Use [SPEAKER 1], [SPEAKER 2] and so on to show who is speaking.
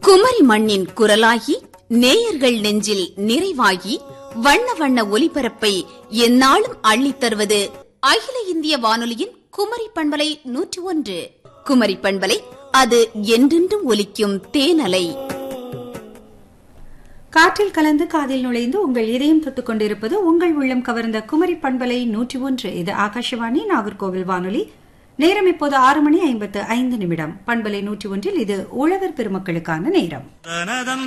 [SPEAKER 1] குமரி மண்ணின் குரலாகி நேயர்கள் நெஞ்சில் நிறைவாகி வண்ண வண்ண ஒலிபரப்பை எந்நாளும் அள்ளித் தருவது அகில இந்திய வானொலியின் குமரி பண்பலை நூற்றி ஒன்று குமரி பண்பலை அது என்றென்றும் ஒலிக்கும் தேனலை
[SPEAKER 2] காற்றில் கலந்து காதில் நுழைந்து உங்கள் இதயம் தொட்டுக் கொண்டிருப்பது உங்கள் உள்ளம் கவர்ந்த குமரி பண்பலை நூற்றி ஒன்று இது ஆகாஷவாணி நாகர்கோவில் வானொலி நேரம் இப்போது ஆறு மணி ஐம்பத்து ஐந்து நிமிடம் பண்பலை நூற்றி ஒன்றில் இது உழவர் பெருமக்களுக்கான நேரம்
[SPEAKER 3] தனதம்